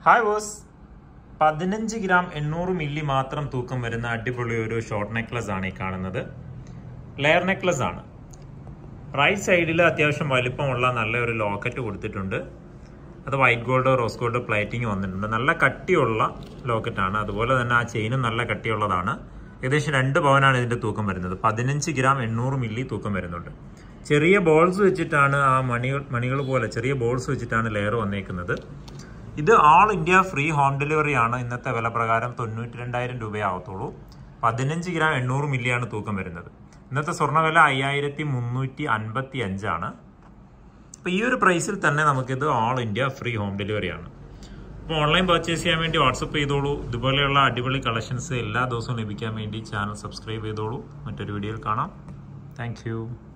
hi boss പതിനഞ്ച് gram എണ്ണൂറ് milli മാത്രം തൂക്കം വരുന്ന അടിപൊളി ഒരു ഷോർട്ട് നെക്ലസ് ആണ് ഈ കാണുന്നത് ലെയർ നെക്ലസ് ആണ് റൈറ്റ് സൈഡിൽ അത്യാവശ്യം വലിപ്പമുള്ള നല്ല ഒരു ലോക്കറ്റ് കൊടുത്തിട്ടുണ്ട് അത് white gold rose gold plating വന്നിട്ടുണ്ട് നല്ല കട്ടിയുള്ള ലോക്കറ്റാണ് അതുപോലെ തന്നെ ആ ചെയിനും നല്ല കട്ടിയുള്ളതാണ് ഏകദേശം രണ്ട് പവനാണ് ഇതിന്റെ തൂക്കം വരുന്നത് പതിനഞ്ച് ഗ്രാം എണ്ണൂറ് മില്ലി തൂക്കം വരുന്നുണ്ട് ചെറിയ ബോൾസ് വെച്ചിട്ടാണ് ആ മണികൾ മണികൾ പോലെ ചെറിയ ബോൾസ് വെച്ചിട്ടാണ് ലെയർ വന്നേക്കുന്നത് ഇത് all India free home delivery ആണ് ഇന്നത്തെ വില പ്രകാരം തൊണ്ണൂറ്റി രണ്ടായിരം രൂപയാവത്തുള്ളൂ പതിനഞ്ച് ഗ്രാം എണ്ണൂറ് മില്ലിയാണ് തൂക്കം വരുന്നത് ഇന്നത്തെ സ്വർണ്ണവില അയ്യായിരത്തി മുന്നൂറ്റി അൻപത്തി അഞ്ചാണ് അപ്പോൾ ഈ ഒരു പ്രൈസിൽ തന്നെ നമുക്കിത് all India free home delivery ആണ് അപ്പോൾ ഓൺലൈൻ പർച്ചേസ് ചെയ്യാൻ വേണ്ടി വാട്സപ്പ് ചെയ്തോളൂ ഇതുപോലെയുള്ള അടിപൊളി കളക്ഷൻസ് എല്ലാ ദിവസവും ലഭിക്കാൻ വേണ്ടി ചാനൽ സബ്സ്ക്രൈബ് ചെയ്തോളൂ മറ്റൊരു വീഡിയോയിൽ കാണാം താങ്ക്